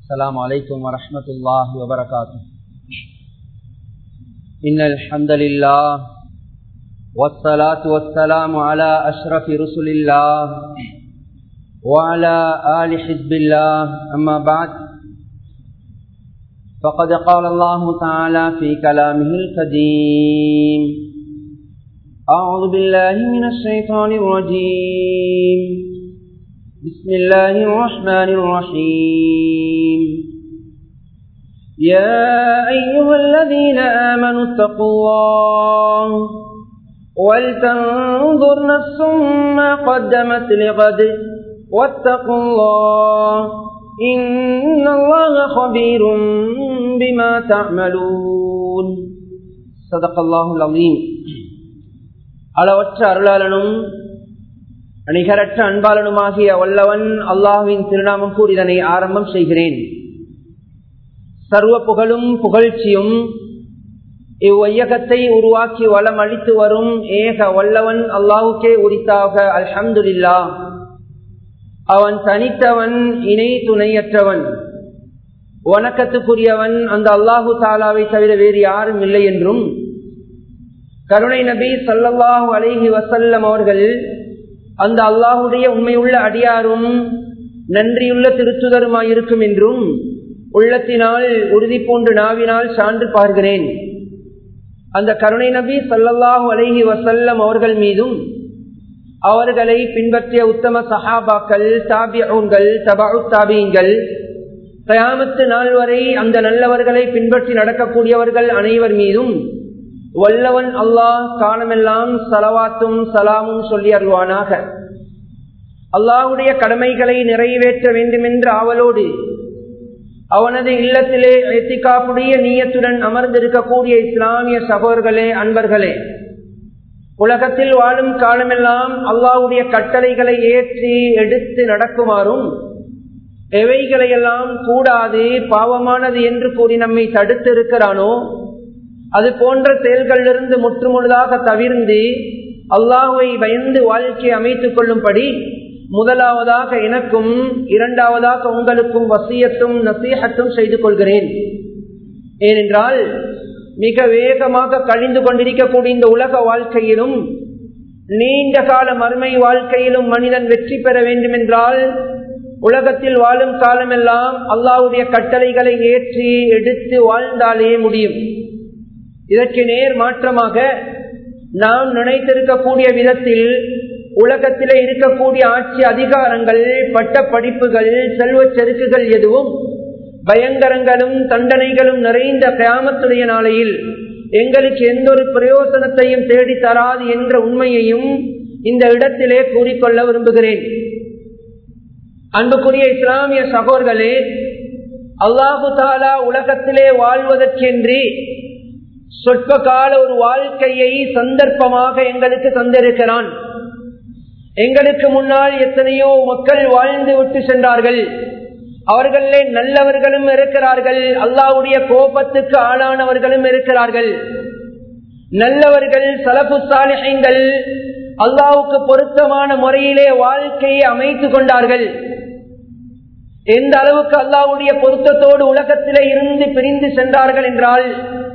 السلام عليكم ورحمة الله وبركاته إن الحمد لله والصلاة والسلام على أشرف رسل الله وعلى آل حزب الله أما بعد فقد قال الله تعالى في كلامه القديم أعوذ بالله من الشيطان الرجيم بسم الله الرحمن الرحيم يا أيها الذين آمنوا اتقوا الله ولتنظر نفس ما قدمت لغد واتقوا الله إن الله خبير بما تعملون صدق الله العظيم அளவற்ற அருளாளனும் நிகரற்ற அன்பாளனுமாகிய வல்லவன் அல்லாஹுவின் திருநாமம் கூறிதனை ஆரம்பம் செய்கிறேன் சர்வ புகழும் புகழ்ச்சியும் இவ்வையகத்தை உருவாக்கி வளம் அளித்து வரும் ஏக வல்லவன் அல்லாஹுக்கே உரித்தாக அல்ஹம்துல்லா அவன் தனித்தவன் இணை துணையற்றவன் வணக்கத்துக்குரியவன் அந்த அல்லாஹு தாலாவை தவிர வேறு யாரும் இல்லை என்றும் கருணை நபி சல்லல்லாஹு அலைஹி வசல்லம் அவர்கள் அந்த அல்லாஹுடைய உண்மையுள்ள அடியாரும் நன்றியுள்ள திருத்துதருமாயிருக்கும் என்றும் உள்ளத்தினால் உறுதி பூண்டு நாவினால் சான்று பார்க்கிறேன் அந்த கருணை நபி சல்லல்லாஹு அலைஹி வசல்லம் அவர்கள் மீதும் அவர்களை பின்பற்றிய உத்தம சஹாபாக்கள் தாபியங்கள் தபாவு தாபியங்கள் கயாமத்து நாள் வரை அந்த நல்லவர்களை பின்பற்றி நடக்கக்கூடியவர்கள் அனைவர் மீதும் வல்லவன் அல்லாஹ் காலமெல்லாம் சலவாத்தும் சலாமும் சொல்லி அருள்வானாக அல்லாஹுடைய கடமைகளை நிறைவேற்ற வேண்டுமென்ற ஆவலோடு அவனது இல்லத்திலே எத்திகாப்புடைய நீயத்துடன் அமர்ந்திருக்கக்கூடிய இஸ்லாமிய சகோதர்களே அன்பர்களே உலகத்தில் வாழும் காலமெல்லாம் அல்லாஹுடைய கட்டளைகளை ஏற்றி எடுத்து நடக்குமாறும் எவைகளையெல்லாம் கூடாது பாவமானது என்று கூறி நம்மை தடுத்து இருக்கிறானோ அது போன்ற செயல்களிலிருந்து முற்றுமுழுதாக தவிர்ந்து அல்லாஹுவை பயந்து வாழ்க்கை அமைத்துக் கொள்ளும்படி முதலாவதாக எனக்கும் இரண்டாவதாக உங்களுக்கும் வசியத்தும் நசீகத்தும் செய்து கொள்கிறேன் ஏனென்றால் மிக வேகமாக கழிந்து கொண்டிருக்கக்கூடிய இந்த உலக வாழ்க்கையிலும் நீண்ட கால மறுமை வாழ்க்கையிலும் மனிதன் வெற்றி பெற வேண்டும் என்றால் உலகத்தில் வாழும் காலமெல்லாம் அல்லாவுடைய கட்டளைகளை ஏற்றி எடுத்து வாழ்ந்தாலே முடியும் இதற்கு நேர் மாற்றமாக நாம் நினைத்திருக்கக்கூடிய விதத்தில் உலகத்திலே இருக்கக்கூடிய ஆட்சி அதிகாரங்கள் பட்ட படிப்புகள் செல்வ செருக்குகள் எதுவும் பயங்கரங்களும் தண்டனைகளும் நிறைந்த கிராமத்துடைய நாளையில் எங்களுக்கு எந்த ஒரு பிரயோசனத்தையும் தேடி தராது என்ற உண்மையையும் இந்த இடத்திலே கூறிக்கொள்ள விரும்புகிறேன் அன்புக்குரிய இஸ்லாமிய சகோர்களே அல்லாஹு தாலா உலகத்திலே வாழ்வதற்கென்று சொற்ப கால ஒரு வாழ்க்கையை சந்தர்ப்பமாக எங்களுக்கு தந்திருக்கிறான் எங்களுக்கு முன்னால் எத்தனையோ மக்கள் வாழ்ந்து விட்டு சென்றார்கள் அவர்களே நல்லவர்களும் இருக்கிறார்கள் அல்லாவுடைய கோபத்துக்கு ஆளானவர்களும் இருக்கிறார்கள் நல்லவர்கள் சலப்பு சாலைகள் அல்லாவுக்கு பொருத்தமான முறையிலே வாழ்க்கையை அமைத்துக் கொண்டார்கள் எந்த அளவுக்கு அல்லாவுடைய பொருத்தத்தோடு உலகத்திலே இருந்து பிரிந்து சென்றார்கள் என்றால்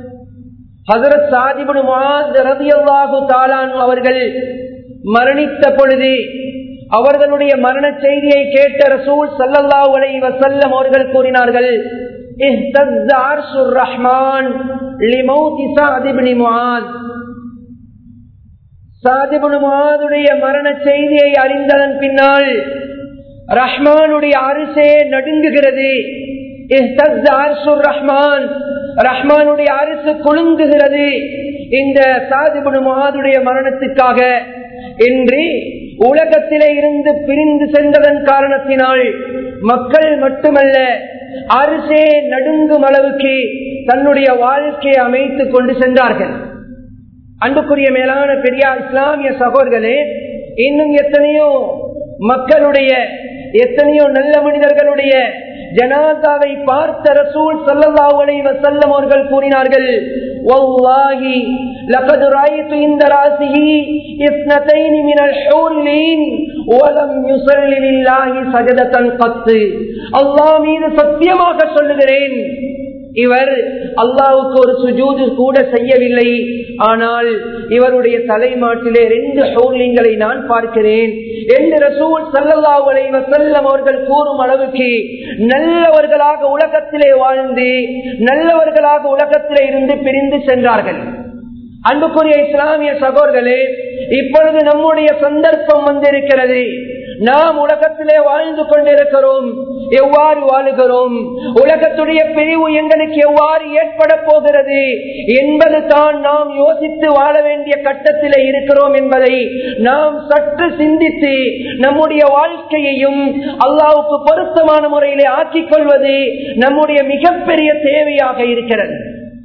ஹசரத் சாதிபுடு ரதியல்லாஹு தாலான் அவர்கள் மரணித்த பொழுது அவர்களுடைய மரண செய்தியை கேட்ட ரசூல் சல்லல்லா உலை வசல்லம் அவர்கள் கூறினார்கள் ரஹ்மான் மரண செய்தியை அறிந்ததன் பின்னால் ரஹ்மானுடைய அரிசே நடுங்குகிறது ரஹ்மான் ரஹ்மானுடைய அரசு குலுங்குகிறது இந்த சாதிபுடு மகாதுடைய மரணத்துக்காக என்று உலகத்திலே இருந்து பிரிந்து சென்றதன் காரணத்தினால் மக்கள் மட்டுமல்ல அரசே நடுங்கும் அளவுக்கு தன்னுடைய வாழ்க்கையை அமைத்துக் கொண்டு சென்றார்கள் அன்புக்குரிய மேலான பெரியார் இஸ்லாமிய சகோதரர்களே இன்னும் எத்தனையோ மக்களுடைய எத்தனையோ நல்ல மனிதர்களுடைய ஜனாதாவை பார்த்த ரசூல் சல்லல்லாஹு அலைஹி வஸல்லம் அவர்கள் கூறினார்கள் والله لقد رأيت عند رأسه اثنتين من الحور العين ولم يصل لله سجدة قط الله மீது சத்தியமாக சொல்லுகிறேன் இவர் அல்லாவுக்கு ஒரு சுஜூது கூட செய்யவில்லை ஆனால் இவருடைய தலைமாட்டிலே ரெண்டு ஹோர்லிங்களை நான் பார்க்கிறேன் என்று ரசூல் சல்லல்லாஹு அலைஹி வஸல்லம் அவர்கள் கூறும் அளவுக்கு நல்லவர்களாக உலகத்திலே வாழ்ந்து நல்லவர்களாக உலகத்திலே இருந்து பிரிந்து சென்றார்கள் அன்புக்குரிய இஸ்லாமிய சகோதரர்களே இப்பொழுது நம்முடைய சந்தர்ப்பம் வந்திருக்கிறது நாம் உலகத்திலே வாழ்ந்து கொண்டிருக்கிறோம் எவ்வாறு வாழுகிறோம் உலகத்துடைய பிரிவு எங்களுக்கு எவ்வாறு ஏற்பட போகிறது என்பது தான் நாம் யோசித்து வாழ வேண்டிய கட்டத்திலே இருக்கிறோம் என்பதை நாம் சற்று சிந்தித்து நம்முடைய வாழ்க்கையையும் அல்லாவுக்கு பொருத்தமான முறையிலே ஆக்கிக் கொள்வது நம்முடைய மிகப்பெரிய தேவையாக இருக்கிறது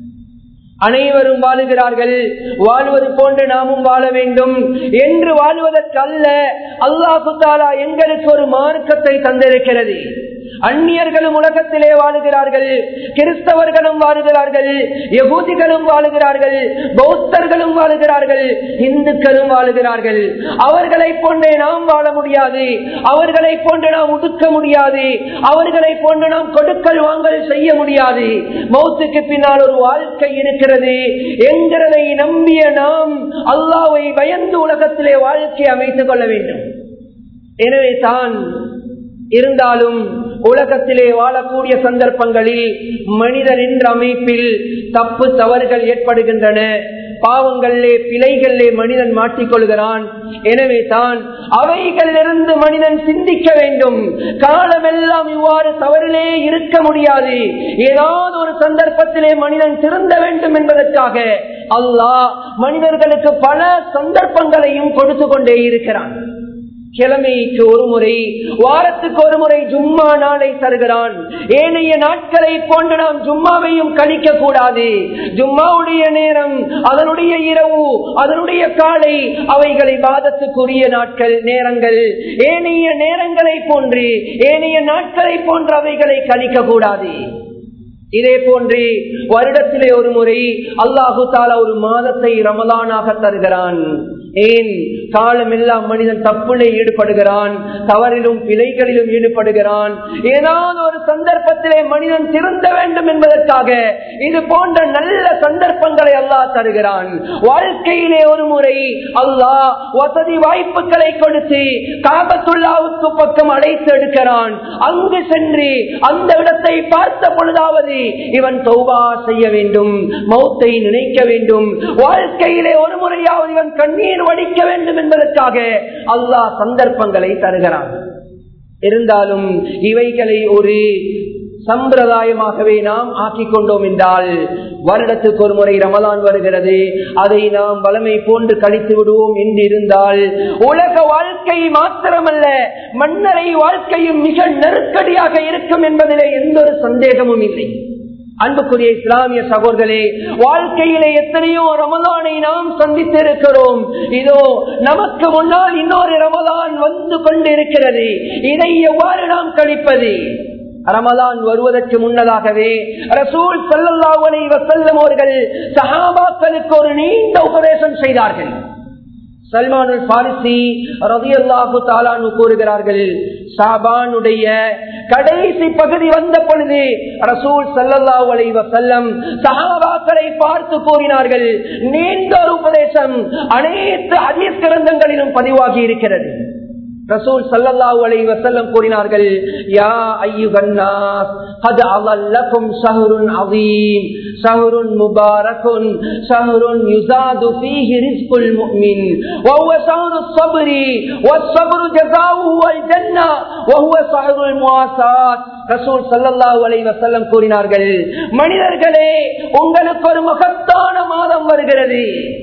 அனைவரும் வாழுகிறார்கள் வாழ்வது போன்று நாமும் வாழ வேண்டும் என்று வாழ்வதற்கு அல்ல அல்லாஹு தாலா எங்களுக்கு ஒரு மார்க்கத்தை தந்திருக்கிறது அந்நியர்களும் உலகத்திலே வாழுகிறார்கள் கிறிஸ்தவர்களும் வாழுகிறார்கள் யகூதிகளும் வாழுகிறார்கள் பௌத்தர்களும் வாழுகிறார்கள் இந்துக்களும் வாழுகிறார்கள் அவர்களை போன்றே நாம் வாழ முடியாது அவர்களை போன்று நாம் ஒதுக்க முடியாது அவர்களை போன்று நாம் கொடுக்கல் வாங்கல் செய்ய முடியாது மௌத்துக்கு பின்னால் ஒரு வாழ்க்கை இருக்கிறது என்கிறதை நம்பிய நாம் அல்லாவை பயந்து உலகத்திலே வாழ்க்கை அமைத்துக் கொள்ள வேண்டும் எனவே தான் இருந்தாலும் உலகத்திலே வாழக்கூடிய சந்தர்ப்பங்களில் மனிதன் என்ற அமைப்பில் தப்பு தவறுகள் ஏற்படுகின்றன பாவங்களிலே பிழைகளிலே மனிதன் மாட்டிக்கொள்கிறான் எனவே தான் அவைகளிலிருந்து மனிதன் சிந்திக்க வேண்டும் காலமெல்லாம் இவ்வாறு தவறிலே இருக்க முடியாது ஏதாவது ஒரு சந்தர்ப்பத்திலே மனிதன் திருந்த வேண்டும் என்பதற்காக அல்லாஹ் மனிதர்களுக்கு பல சந்தர்ப்பங்களையும் கொடுத்து கொண்டே இருக்கிறான் கிழமைக்கு ஒரு முறை வாரத்துக்கு ஒரு முறை ஜும்மா நாளை தருகிறான் ஏனைய நாட்களை போன்று நாம் ஜும்மாவையும் கழிக்க கூடாது ஜும்மாவுடைய நேரம் அதனுடைய இரவு அதனுடைய காலை அவைகளை வாதத்துக்குரிய நாட்கள் நேரங்கள் ஏனைய நேரங்களை போன்று ஏனைய நாட்களை போன்று அவைகளை கழிக்க கூடாது இதே போன்று வருடத்திலே ஒரு முறை அல்லாஹு தாலா ஒரு மாதத்தை ரமலானாக தருகிறான் ஏன் காலம் எல்லாம் மனிதன் தப்புலே ஈடுபடுகிறான் தவறிலும் பிழைகளிலும் ஈடுபடுகிறான் ஏதாவது ஒரு சந்தர்ப்பத்திலே மனிதன் திருந்த வேண்டும் என்பதற்காக இது போன்ற நல்ல சந்தர்ப்பங்களை அல்லாஹ் தருகிறான் வாழ்க்கையிலே ஒரு முறை அல்லாஹ் வசதி வாய்ப்புகளை கொடுத்து காபத்துள்ளாவுக்கு பக்கம் அழைத்து எடுக்கிறான் அங்கு சென்று அந்த இடத்தை பார்த்த பொழுதாவது இவன் தௌபா செய்ய வேண்டும் மௌத்தை நினைக்க வேண்டும் வாழ்க்கையிலே ஒரு முறையாவது இவன் கண்ணீர் வடிக்க வேண்டும் என்பதற்காக அல்லாஹ் சந்தர்ப்பங்களை தருகிறான் இருந்தாலும் இவைகளை ஒரு சம்பிரதாயமாகவே நாம் ஆக்கிக் கொண்டோம் என்றால் வருடத்துக்கு ஒரு முறை ரமலான் வருகிறது அதை நாம் வளமை போன்று கழித்து விடுவோம் என்று இருந்தால் உலக வாழ்க்கை மாத்திரமல்ல மன்னரை வாழ்க்கையும் மிக நெருக்கடியாக இருக்கும் என்பதிலே எந்த ஒரு சந்தேகமும் இல்லை அன்புக்குரிய இஸ்லாமிய சகோதரே வாழ்க்கையிலே எத்தனையோ ரமலானை நாம் சந்தித்திருக்கிறோம் இதோ நமக்கு முன்னால் இன்னொரு ரமலான் வந்து கொண்டிருக்கிறது இதை எவ்வாறு நாம் கழிப்பது ரமலான் வருவதற்கு முன்னதாகவே ரசூல் சல்லல்லாஹு வசல்லம் அவர்கள் சஹாபாக்களுக்கு ஒரு நீண்ட உபதேசம் செய்தார்கள் சல்மானுல் பாரிசி ரவி அல்லாஹு தாலானு கூறுகிறார்கள் சாபானுடைய கடைசி பகுதி வந்த பொழுது ரசூல் சல்லல்லா அலை வசல்லம் சஹாபாக்களை பார்த்து கூறினார்கள் நீண்ட ஒரு உபதேசம் அனைத்து அதிர் கிரந்தங்களிலும் பதிவாகி இருக்கிறது ரசூல் சல்லல்லாஹு அலைஹி வஸல்லம் கூறினார்கள் யா அய்யுகன்னாஸ் قد أظلكم شهر عظيم شهر مبارك شهر يزاد فيه رزق المؤمن وهو شهر الصبر والصبر جزاؤه الجنة وهو شهر المواساة ரசூல் சல்லல்லாஹு அலைஹி வஸல்லம் கூறினார்கள் மனிதர்களே உங்களுக்கு ஒரு மகத்தான மாதம் வருகிறது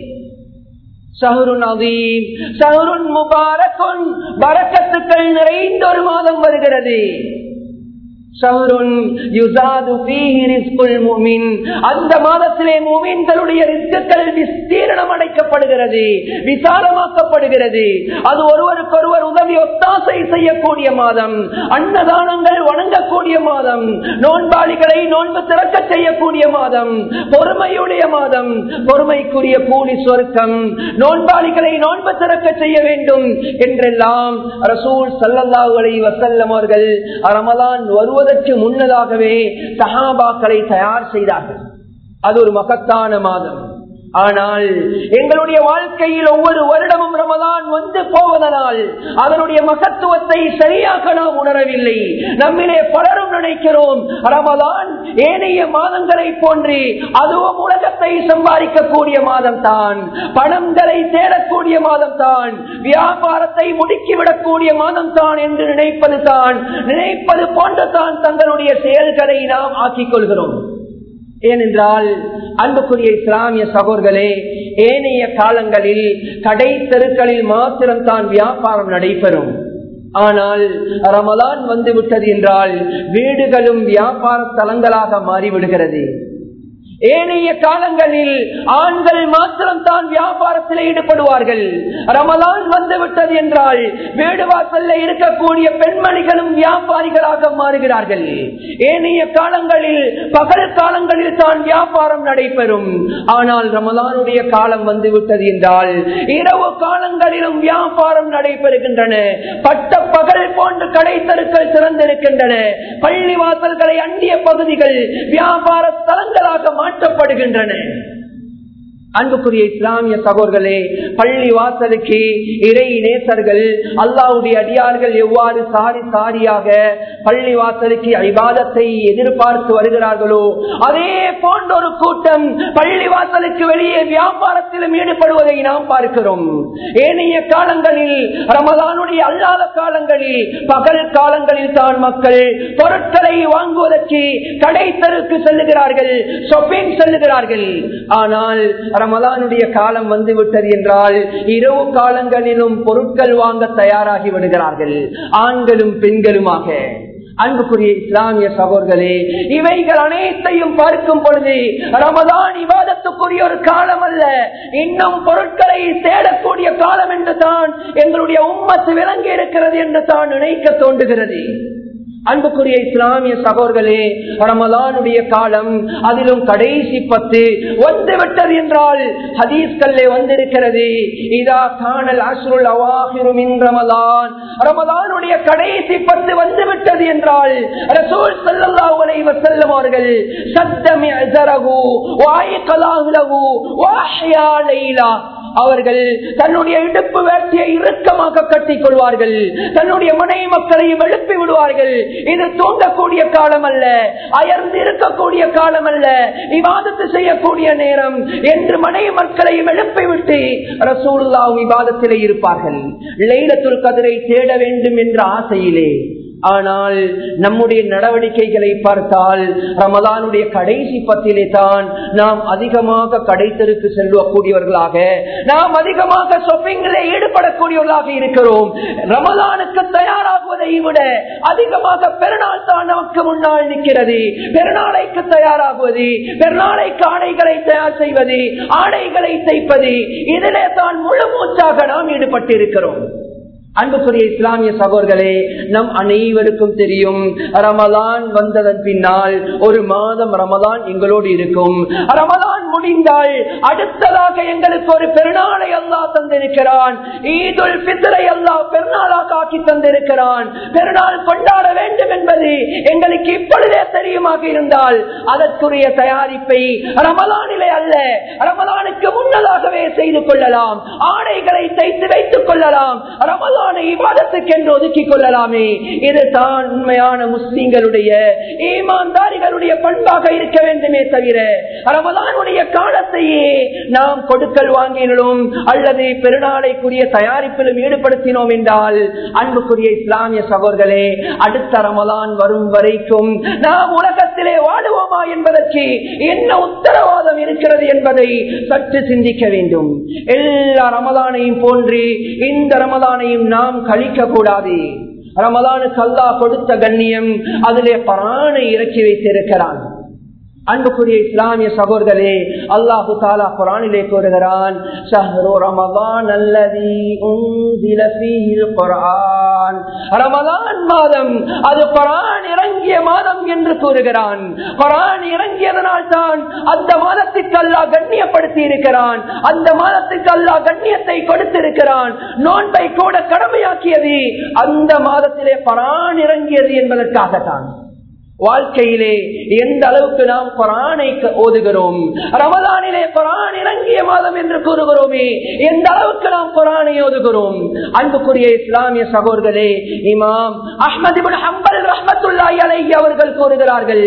ஷஹருன் அதீம் ஷஹருன் முபாரக்குன் பரக்கத்துக்கள் நிறைந்த ஒரு மாதம் வருகிறது அந்த மாதத்திலே மூமீன்களுடைய ரிஸ்குகள் விஸ்தீரணம் அடைக்கப்படுகிறது விசாலமாக்கப்படுகிறது அது ஒருவருக்கொருவர் உதவி ஒத்தாசை செய்யக்கூடிய மாதம் அன்னதானங்கள் வணங்கக்கூடிய மாதம் நோன்பாளிகளை நோன்பு திறக்க செய்யக்கூடிய மாதம் பொறுமையுடைய மாதம் பொறுமைக்குரிய கூலி சொர்க்கம் நோன்பாளிகளை நோன்பு திறக்க செய்ய வேண்டும் என்றெல்லாம் ரசூல் சல்லல்லாஹு அலைஹி வஸல்லம் அவர்கள் ரமலான் வருவதற்கு முன்னதாகவே சஹாபாக்களை தயார் செய்தார்கள் அது ஒரு மகத்தான மாதம் ஆனால் எங்களுடைய வாழ்க்கையில் ஒவ்வொரு வருடமும் ரமதான் வந்து போவதனால் அதனுடைய மகத்துவத்தை சரியாக நாம் உணரவில்லை நம்மிலே பலரும் நினைக்கிறோம் ரமதான் ஏனைய மாதங்களை போன்று அதுவும் உலகத்தை சம்பாதிக்கக்கூடிய மாதம் தான் பணங்களை தேடக்கூடிய மாதம் தான் வியாபாரத்தை முடுக்கிவிடக்கூடிய மாதம் தான் என்று நினைப்பது தான் நினைப்பது போன்று தான் தங்களுடைய செயல்களை நாம் ஆக்கிக் கொள்கிறோம் ஏனென்றால் அன்புக்குரிய இஸ்லாமிய சகோர்களே ஏனைய காலங்களில் கடை தெருக்களில் மாத்திரம் தான் வியாபாரம் நடைபெறும் ஆனால் ரமலான் வந்து விட்டது என்றால் வீடுகளும் வியாபார தலங்களாக மாறிவிடுகிறது ஏனைய காலங்களில் ஆண்கள் மாத்திரம் தான் வியாபாரத்தில் ஈடுபடுவார்கள் ரமலான் வந்து விட்டது என்றால் வீடு வாசல்ல இருக்கக்கூடிய பெண்மணிகளும் வியாபாரிகளாக மாறுகிறார்கள் ஏனைய காலங்களில் பகல் காலங்களில் தான் வியாபாரம் நடைபெறும் ஆனால் ரமலானுடைய காலம் வந்து விட்டது என்றால் இரவு காலங்களிலும் வியாபாரம் நடைபெறுகின்றன பட்ட பகல் போன்று கடை தெருக்கள் திறந்திருக்கின்றன பள்ளி வாசல்களை அண்டிய பகுதிகள் வியாபார ஸ்தலங்களாக மாற்றப்படுகின்றன அன்புக்குரிய இஸ்லாமிய சகோர்களே பள்ளி வாசலுக்கு இறை நேசர்கள் அல்லாவுடைய அடியார்கள் எவ்வாறு சாரி சாரியாக பள்ளி வாசலுக்கு ஐபாதத்தை எதிர்பார்த்து வருகிறார்களோ அதே போன்ற ஒரு கூட்டம் பள்ளி வாசலுக்கு வெளியே வியாபாரத்திலும் ஈடுபடுவதை நாம் பார்க்கிறோம் ஏனைய காலங்களில் ரமதானுடைய அல்லாத காலங்களில் பகல் காலங்களில் தான் மக்கள் பொருட்களை வாங்குவதற்கு கடை தெருக்கு செல்லுகிறார்கள் ஷாப்பிங் செல்லுகிறார்கள் ஆனால் ரமலானுடைய காலம் வந்து விட்டது என்றால் இரவு காலங்களிலும் பொருட்கள் வாங்க தயாராகி விடுகிறார்கள் ஆண்களும் பெண்களுமாக அன்புக்குரிய இஸ்லாமிய சகோதரர்களே இவைகள் அனைத்தையும் பார்க்கும் பொழுது ரமதான் விவாதத்துக்குரிய ஒரு காலம் அல்ல இன்னும் பொருட்களை தேடக்கூடிய காலம் என்று தான் எங்களுடைய உம்மத்து விளங்கி இருக்கிறது என்று தான் நினைக்க தோன்றுகிறது அன்புக்குரிய இஸ்லாமிய சகோதர்களே ரமலானுடைய காலம் அதிலும் கடைசி பத்து வந்து விட்டது என்றால் ஹதீஸ்கல்லே வந்திருக்கிறது இதா காணல் அஸ்ருல் அவாஹிரும் ரமலான் ரமலானுடைய கடைசி பத்து வந்து விட்டது என்றால் ரசூல் ஸல்லல்லாஹு அலைஹி வஸல்லம் அவர்கள் சத்தமி அஸரஹு வாய்கலாஹு லஹு வாஹ்யா லைலா அவர்கள் தன்னுடைய இடுப்பு வேட்டியை இறுக்கமாக கட்டிக் கொள்வார்கள் தன்னுடைய மனை மக்களையும் எழுப்பி விடுவார்கள் இது தூங்கக்கூடிய காலம் அல்ல அயர்ந்து இருக்கக்கூடிய காலம் அல்ல விவாதத்து செய்யக்கூடிய நேரம் என்று மனை மக்களையும் எழுப்பிவிட்டு ரசூல்லா விவாதத்திலே இருப்பார்கள் லைலத்துல் கதிரை தேட வேண்டும் என்ற ஆசையிலே ஆனால் நம்முடைய நடவடிக்கைகளை பார்த்தால் ரமலானுடைய கடைசி பத்திலே தான் நாம் அதிகமாக கடைத்தருக்கு செல்லக்கூடியவர்களாக நாம் அதிகமாக ஷாப்பிங்கில் ஈடுபடக்கூடியவர்களாக இருக்கிறோம் ரமலானுக்கு தயாராகுவதை விட அதிகமாக பெருநாள் தான் நமக்கு முன்னால் நிற்கிறது பெருநாளைக்கு தயாராகுவது பெருநாளைக்கு ஆடைகளை தயார் செய்வது ஆடைகளை தைப்பது இதிலே தான் முழு மூச்சாக நாம் ஈடுபட்டிருக்கிறோம் அன்புக்குரிய இஸ்லாமிய சகோதர்களே நம் அனைவருக்கும் தெரியும் ரமலான் வந்ததன் பின்னால் ஒரு மாதம் ரமலான் எங்களோடு இருக்கும் ரமலான் முடிந்தால் அடுத்ததாக எங்களுக்கு ஒரு பெருநாளை அல்லா தந்திருக்கிறான் ஈதுல் பித்தரை அல்லா பெருநாளாக ஆக்கி தந்திருக்கிறான் பெருநாள் கொண்டாட வேண்டும் என்பது எங்களுக்கு இப்பொழுதே தெரியுமாக இருந்தால் அதற்குரிய தயாரிப்பை ரமலானிலே அல்ல ரமலானுக்கு முன்னதாகவே செய்து கொள்ளலாம் ஆடைகளை தைத்து வைத்துக் கொள்ளலாம் ரமலான் ரமலானை இவாதத்துக்கு என்று ஒதுக்கிக் கொள்ளலாமே இதுதான் உண்மையான முஸ்லிம்களுடைய ஈமான்தாரிகளுடைய பண்பாக இருக்க வேண்டுமே தவிர ரமலானுடைய காலத்தையே நாம் கொடுக்கல் வாங்கினோம் அல்லது பெருநாளைக்குரிய தயாரிப்பிலும் ஈடுபடுத்தினோம் என்றால் அன்புக்குரிய இஸ்லாமிய சகோதர்களே அடுத்த ரமலான் வரும் வரைக்கும் நாம் உலகத்திலே வாழுவோமா என்பதற்கு என்ன உத்தரவாதம் இருக்கிறது என்பதை சற்று சிந்திக்க வேண்டும் எல்லா ரமலானையும் போன்று இந்த ரமலானையும் நாம் கழிக்க கூடாது ரமலானுக்கு அல்லாஹ் கொடுத்த கண்ணியம் அதிலே பரானை இறக்கி வைத்திருக்கிறான் அன்புக்குரிய இஸ்லாமிய சகோதரே அல்லாஹு தாலா குரானிலே கூறுகிறான் ஷஹ்ரு ரமதான் அல்லதி உன்சில ஃபீஹில் குர்ஆன் ரமதான் மாதம் அது குர்ஆன் இறங்கிய மாதம் என்று கூறுகிறான் குர்ஆன் இறங்கியதனால் தான் அந்த மாதத்துக்கு அல்லாஹ் கண்ணியப்படுத்தி இருக்கிறான் அந்த மாதத்துக்கு அல்லாஹ் கண்ணியத்தை கொடுத்திருக்கிறான் நோன்பை கூட கடமையாக்கியது அந்த மாதத்திலே குர்ஆன் இறங்கியது என்பதற்காகத்தான் வாழ்க்கையிலே எந்த அளவுக்கு நாம் குரானை ஓதுகிறோம் ரமதானிலே குரான் இறங்கிய மாதம் என்று கூறுகிறோமே எந்த அளவுக்கு நாம் குரானை ஓதுகிறோம் அன்புக்குரிய இஸ்லாமிய சகோதரர்களே இமாம் அஹ்மது ஹம்பல் ரஹமத்துல்லாஹி அலைஹி அவர்கள் கூறுகிறார்கள்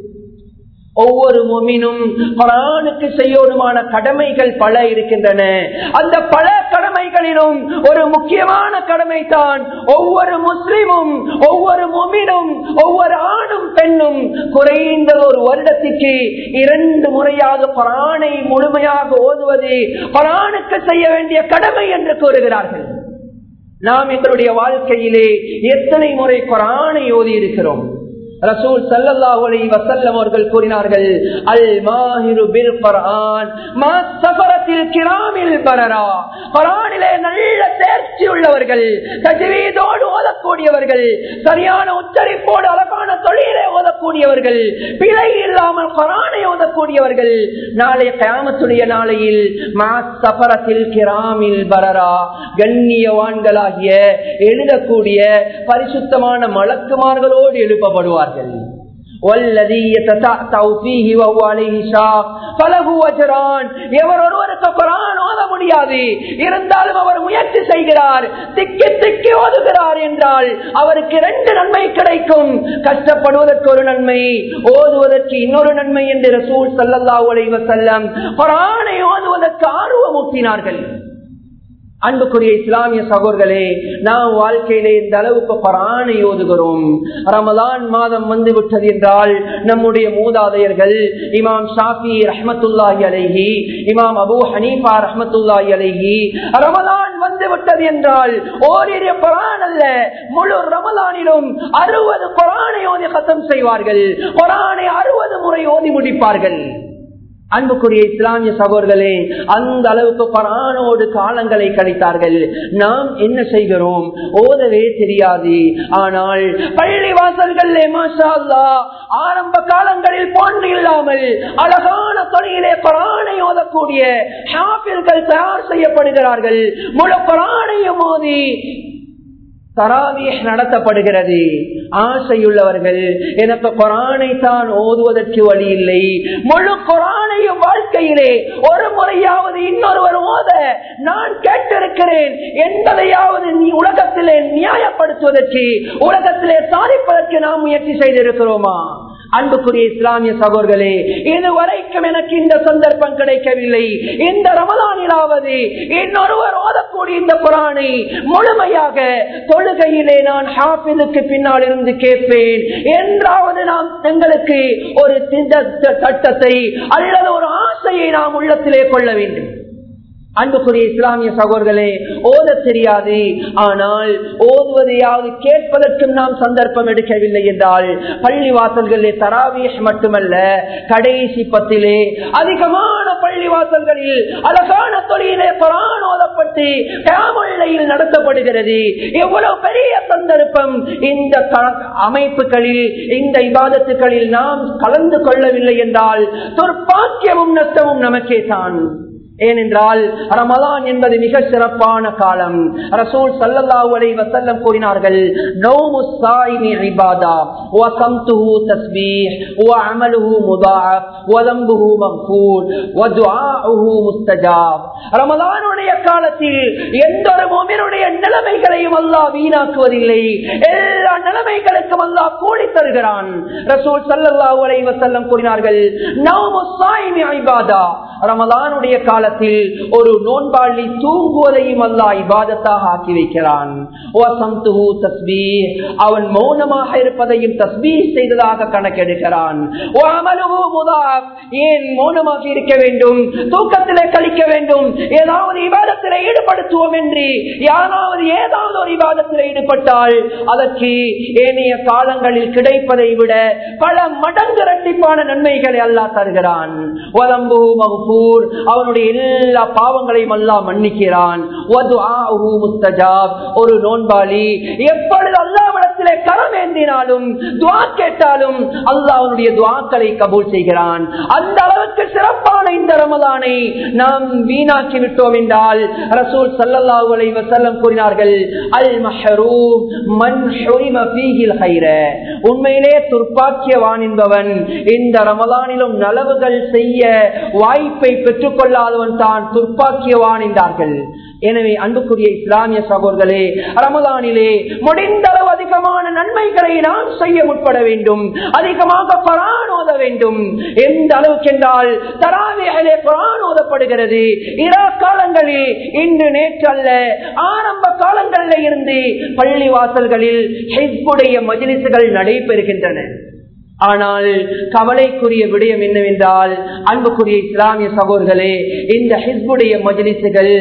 ஒவ்வொரு மொமினும் குரானுக்கு செய்யோடுமான கடமைகள் பல இருக்கின்றன அந்த பல கடமைகளிலும் ஒரு முக்கியமான கடமை தான் ஒவ்வொரு முஸ்லிமும் ஒவ்வொரு மொமினும் ஒவ்வொரு ஆணும் பெண்ணும் குறைந்த ஒரு வருடத்திற்கு இரண்டு முறையாக குரானை முழுமையாக ஓதுவது குரானுக்கு செய்ய வேண்டிய கடமை என்று கூறுகிறார்கள் நாம் எங்களுடைய வாழ்க்கையிலே எத்தனை முறை குரானை ஓதி இருக்கிறோம் ரசூல் சல்லல்லாஹு அலைஹி வஸல்லம் அவர்கள் கூறினார்கள் அல் மாஹிரு பில் குர்ஆன் மா சஃபரத்தில் கிராமில் பரரா குர்ஆனிலே நல்ல தேர்ச்சி உள்ளவர்கள் தஜ்வீதோடு ஓதக்கூடியவர்கள் சரியான உச்சரிப்போடு அழகான தொழிலை ஓதக்கூடியவர்கள் பிழை இல்லாமல் குர்ஆனை ஓதக்கூடியவர்கள் நாளை கயாமத்துடைய நாளையில் மா சஃபரத்தில் கிராமில் பரரா கண்ணியவான்களாகிய எழுதக்கூடிய பரிசுத்தமான மலக்குமார்களோடு எழுப்பப்படுவார்கள் والذي يتتعتع فيه وهو عليه شاق فله أجران எவர் ஒருவருக்கு குரான் ஓத முடியாது இருந்தாலும் அவர் முயற்சி செய்கிறார் திக்கி திக்கி ஓதுகிறார் என்றால் அவருக்கு இரண்டு நன்மை கிடைக்கும் கஷ்டப்படுவதற்கு ஒரு நன்மை ஓதுவதற்கு இன்னொரு நன்மை என்று ரசூல் சல்லல்லாஹு அலைஹி வஸல்லம் குரானை ஓதுவதற்கு ஆர்வமூட்டினார்கள் அன்புக்குரிய இஸ்லாமிய சகோதர்களே நாம் வாழ்க்கையிலே இந்த அளவுக்கு பரானை ஓதுகிறோம் ரமலான் மாதம் வந்து விட்டது என்றால் நம்முடைய மூதாதையர்கள் இமாம் ஷாஃபி ரஹமத்துல்லாஹி அலைஹி இமாம் அபு ஹனீஃபா ரஹமத்துல்லாஹி அலைஹி ரமலான் வந்து விட்டது என்றால் ஓரிரு பரான் அல்ல முழு ரமலானிலும் அறுபது பரானை ஓதி கத்தம் செய்வார்கள் பரானை அறுபது முறை ஓதி முடிப்பார்கள் அன்புக்குரிய இஸ்லாமிய சகோதர்களே அந்த அளவுக்கு பரானோடு காலங்களை கழித்தார்கள் நாம் என்ன செய்கிறோம் ஓதவே தெரியாது ஆனால் பள்ளி வாசல்கள் ஆரம்ப காலங்களில் போன்று இல்லாமல் அழகான தொழிலே பரானை ஓதக்கூடிய ஷாப்பில்கள் தயார் செய்யப்படுகிறார்கள் முழு பரானையும் மோதி தராவிய நடத்தப்படுகிறது ஆசையுள்ளவர்கள் எனக்கு கொரானை தான் ஓதுவதற்கு வழி இல்லை முழு கொரானையும் வாழ்க்கையிலே ஒரு முறையாவது இன்னொருவர் ஓத நான் கேட்டிருக்கிறேன் என்பதையாவது நீ உலகத்திலே நியாயப்படுத்துவதற்கு உலகத்திலே சாதிப்பதற்கு நாம் முயற்சி செய்திருக்கிறோமா அன்புக்குரிய இஸ்லாமிய சகோதர்களே இதுவரைக்கும் எனக்கு இந்த சந்தர்ப்பம் கிடைக்கவில்லை இந்த ரமதானிலாவது இன்னொருவர் ஓதக்கூடிய இந்த குரானை முழுமையாக தொழுகையிலே நான் ஹாஃபிலுக்கு பின்னால் இருந்து கேட்பேன் என்றாவது நாம் எங்களுக்கு ஒரு சட்டத்தை அல்லது ஒரு ஆசையை நாம் உள்ளத்திலே கொள்ள வேண்டும் அன்புக்குரிய இஸ்லாமிய சகோதரர்களே ஓத தெரியாது ஆனால் ஓதுவதையாவது கேட்பதற்கும் நாம் சந்தர்ப்பம் எடுக்கவில்லை என்றால் பள்ளி வாசல்களிலே தராவியஸ் மட்டுமல்ல கடைசி பத்திலே அதிகமான பள்ளி வாசல்களில் அழகான தொழிலே குரான் ஓதப்பட்டு காமொழியில் நடத்தப்படுகிறது எவ்வளவு பெரிய சந்தர்ப்பம் இந்த அமைப்புகளில் இந்த இபாதத்துகளில் நாம் கலந்து கொள்ளவில்லை என்றால் துர்ப்பாக்கியமும் நஷ்டமும் நமக்கே தான் ஏனென்றால் ரமலான் என்பது மிக சிறப்பான காலம் ரசூல் சல்லல்லாஹு அலைஹி வஸல்லம் கூறினார்கள் நௌமு ஸாயிமி இபாதா வ ஸம்துஹு தஸ்பீஹ் வ அமலுஹு முதாஅப் வ தம்புஹு மக்ஃபூர் வ துஆஉஹு முஸ்தஜாப் ரமலானுடைய காலத்தில் எந்த ஒரு முஃமினுடைய நிலைமைகளையும் அல்லாஹ் வீணாக்குவதில்லை எல்லா நிலைமைகளுக்கும் அல்லாஹ் கூலி தருகிறான் ரசூல் சல்லல்லாஹு அலைஹி வஸல்லம் கூறினார்கள் நௌமு ஸாயிமி இபாதா ரமலானுடைய காலத்தில் ஒரு நோன்பாளி தூங்குவதையும் அல்லாஹ் இபாதத்தாக ஆக்கி வைக்கிறான் வசம்துஹு தஸ்பீஹ். அவன் மௌனமாக இருப்பதையும் தஸ்பீ செய்ததாக கணக்கெடுக்கிறான் வஅமலுஹு முதாஃப். ஏன் மௌனமாக இருக்க வேண்டும் தூக்கத்திலே கழிக்க வேண்டும் ஏதாவது இபாதத்திலே ஈடுபடுத்துவோம் என்று யாராவது ஏதாவது ஒரு இபாதத்திலே ஈடுபட்டால் அதற்கு ஏனைய காலங்களில் கிடைப்பதை விட பல மடங்கு இரட்டிப்பான நன்மைகளை அல்லாஹ் தருகிறான் வலம்பு மகபூர் அவனுடைய எல்லா பாவங்களையும் அல்லாஹ் மன்னிக்கிறான் வதுஆஹு முஸ்தஜாப். ஒரு நோன்பாளி எப்பொழுது அல்லாவிடத்திலே கரமேந்தினாலும் துவா கேட்டாலும் அல்லாஹ் அவனுடைய துவாக்களை கபூல் செய்கிறான் அந்த அளவுக்கு சிறப்பான இந்த ரமலானை நாம் வீணாக்கி விட்டோம் என்றால் ரசூல் ஸல்லல்லாஹு அலைஹி வஸல்லம் கூறினார்கள் அல் மஹ்ரூம் மன் ஹுரிம ஃபீஹில் ஹைர உண்மையிலே துர்ப்பாக்கியவான் என்பவன் இந்த ரமலானிலும் நலவுகள் செய்ய வாய்ப்பை பெற்றுக் கொள்ளாதவன் தான் துர்ப்பாக்கியவான் என்றார்கள் எனவே அன்புக்குரிய இஸ்லாமிய சகோதரர்களே ரமலானிலே முடிந்த அளவு அதிகமான நன்மைகளை நாம் செய்ய முற்பட வேண்டும் அதிகமாக குரான் ஓத வேண்டும் எந்த அளவுக்கு என்றால் தராவிகளே குரான் ஓதப்படுகிறது இரா காலங்களில் இன்று நேற்று அல்ல ஆரம்ப காலங்களில் இருந்து பள்ளி வாசல்களில் ஹிஸ்புடைய மஜிலிசுகள் நடைபெறுகின்றன ஆனால் கவலைக்குரிய விடயம் என்னவென்றால் அன்புக்குரிய இஸ்லாமிய சகோதரர்களே இந்த ஹிஸ்புடைய மஜிலிசுகள்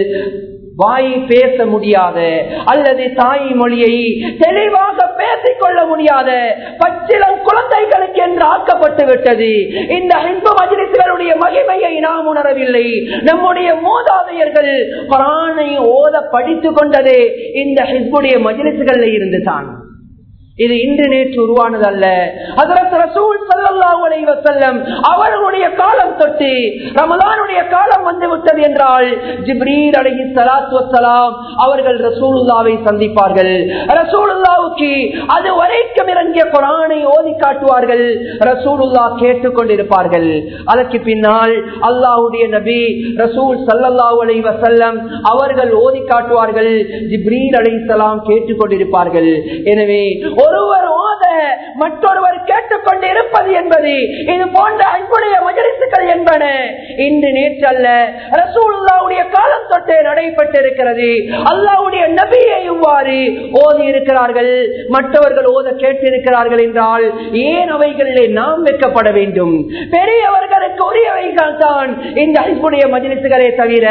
வாய் பேச முடியாத அல்லது தாய் மொழியை தெளிவாக பேசிக் கொள்ள முடியாத பச்சிலம் குழந்தைகளுக்கு என்று ஆக்கப்பட்டு விட்டது இந்த ஹிந்து மஜிலிசுகளுடைய மகிமையை நாம் உணரவில்லை நம்முடைய மூதாதையர்கள் குரானை ஓத படித்துக் கொண்டதே இந்த ஹிஸ்புடைய மஜிலிசுகள்ல இருந்து தான் இது இன்று நேற்று உருவானது அல்ல ஹஜரத் ரசூல் ஸல்லல்லாஹு அலைஹி வஸல்லம் அவர்களுடைய காலம் தொட்டு ரமலானுடைய காலம் வந்து விட்டது என்றால் ஜிப்ரீல் அலைஹி ஸலாத்து வஸலாம் அவர்கள் ரசூலுல்லாவை சந்திப்பார்கள் ரசூலுல்லாவுக்கு அது வரைக்கும் இறங்கிய குர்ஆனை ஓதி காட்டுவார்கள் ரசூலுல்லா கேட்டுக் கொண்டிருப்பார்கள் அதற்கு பின்னால் அல்லாஹ்வுடைய நபி ரசூல் ஸல்லல்லாஹு அலைஹி வஸல்லம் அவர்கள் ஓதி காட்டுவார்கள் ஜிப்ரீல் அலைஹிஸ்ஸலாம் கேட்டுக் கொண்டிருப்பார்கள் எனவே ஒருவர் ஓத மற்றொருவர் கேட்டுக்கொண்டு இருப்பது என்பது இது போன்ற அன்புடைய மஜரிசுகள் என்பன இன்று நேற்று அல்ல ரசூலுல்லாவுடைய காலம் தொட்டே நடைபெற்றிருக்கிறது அல்லாவுடைய நபியை இவ்வாறு ஓதி இருக்கிறார்கள் மற்றவர்கள் ஓத கேட்டிருக்கிறார்கள் என்றால் ஏன் அவைகளிலே நாம் வெட்கப்பட வேண்டும் பெரியவர்களுக்கு உரியவைகள் தான் இந்த அன்புடைய மஜிலிசுகளே தவிர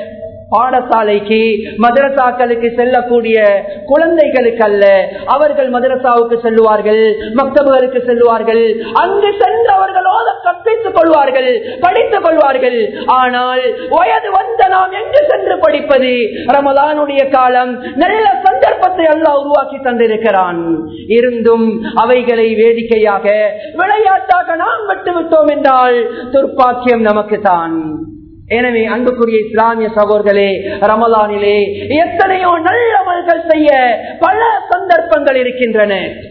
பாடசாலைக்கு மதரசாக்களுக்கு செல்லக்கூடிய குழந்தைகளுக்கு அல்ல அவர்கள் மதரசாவுக்கு செல்லுவார்கள் மக்தபுகளுக்கு செல்லுவார்கள் அங்கு சென்று அவர்கள் ஓத கற்பித்துக் கொள்வார்கள் படித்துக் கொள்வார்கள் ஆனால் வயது வந்த நாம் எங்கு சென்று படிப்பது ரமலானுடைய காலம் நல்ல சந்தர்ப்பத்தை அல்லாஹ் உருவாக்கி தந்திருக்கிறான் இருந்தும் அவைகளை வேடிக்கையாக விளையாட்டாக நாம் விட்டுவிட்டோம் என்றால் துர்ப்பாக்கியம் நமக்கு தான் எனவே அன்புக்குரிய இஸ்லாமிய சகோதரர்களே ரமலானிலே எத்தனையோ நல்லமல்கள் செய்ய பல சந்தர்ப்பங்கள் இருக்கின்றன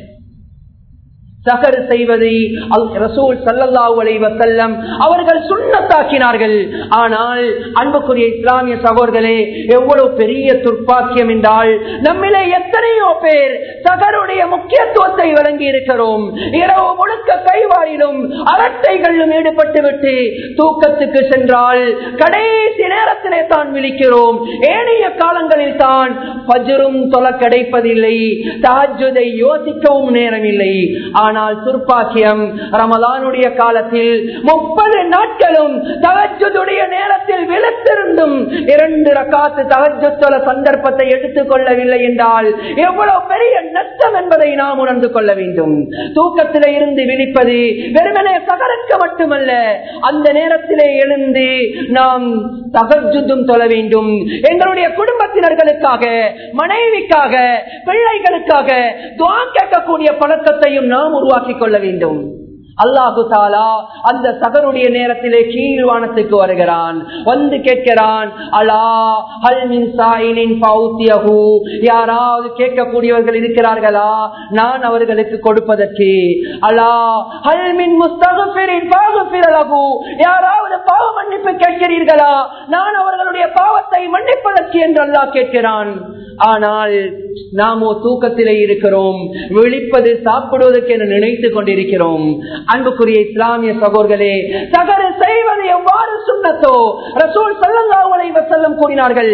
சகர் செய்வதை ரசூல் சல்லல்லாஹு அலைஹி வஸல்லம் அவர்கள் சுண்ணத்தாக்கினார்கள் ஆனால் அன்புக்குரிய இஸ்லாமிய சகோதரர்களே எவ்வளவு பெரிய துர்ப்பாக்கியம் என்றால் நம்மிலே எத்தனையோ பேர் சகருடைய முக்கியத்துவத்தை வழங்கி இருக்கிறோம் இரவு முழுக்க கைவாரிலும் அரட்டைகளிலும் ஈடுபட்டு விட்டு தூக்கத்துக்கு சென்றால் கடைசி நேரத்திலே தான் விழிக்கிறோம் ஏனைய காலங்களில் தான் பஜரும் தொலை கிடைப்பதில்லை தாஜுதை யோசிக்கவும் நேரமில்லை ஆனால் துர்ப்பாக்கியம் ரமலானுடைய காலத்தில் முப்பது நாட்களும் தகஜுடைய நேரத்தில் விழுத்திருந்தும் இரண்டு ரக்காத்து தகஜுத்தொல சந்தர்ப்பத்தை எடுத்துக் கொள்ளவில்லை என்றால் எவ்வளவு பெரிய நஷ்டம் என்பதை நாம் உணர்ந்து கொள்ள வேண்டும் தூக்கத்திலே இருந்து விழிப்பது வெறுமனே சகருக்கு மட்டுமல்ல அந்த நேரத்திலே எழுந்து நாம் தகஜுத்தும் தொழ வேண்டும் எங்களுடைய குடும்பத்தினர்களுக்காக மனைவிக்காக பிள்ளைகளுக்காக துவா கேட்கக்கூடிய பழக்கத்தையும் நாம் உருவாக்கிக் கொள்ள வேண்டும் அல்லாஹு தாலா அந்த சகருடைய நேரத்திலே கீழ்வானத்துக்கு வருகிறான் வந்து கேட்கிறான் அலா ஹல் மின் சாயினின் பௌத்தியகு யாராவது கேட்கக்கூடியவர்கள் இருக்கிறார்களா நான் அவர்களுக்கு கொடுப்பதற்கு அலா ஹல் மின் முஸ்தகபிரின் பாகுபிரலகு யாராவது பாவ மன்னிப்பு கேட்கிறீர்களா நான் அவர்களுடைய பாவத்தை மன்னிப்பதற்கு என்று அல்லாஹ் கேட்கிறான் ஆனால் நாமோ தூக்கத்திலே இருக்கிறோம் விழிப்பது சாப்பிடுவதற்கு என நினைத்துக் கொண்டிருக்கிறோம் அன்புக்குரிய இஸ்லாமிய சகோதரர்களே சகரு செய்வது எவ்வாறு சுன்னத்தோ ரசூல் ஸல்லல்லாஹு அலைஹி வஸல்லம் கூறினார்கள்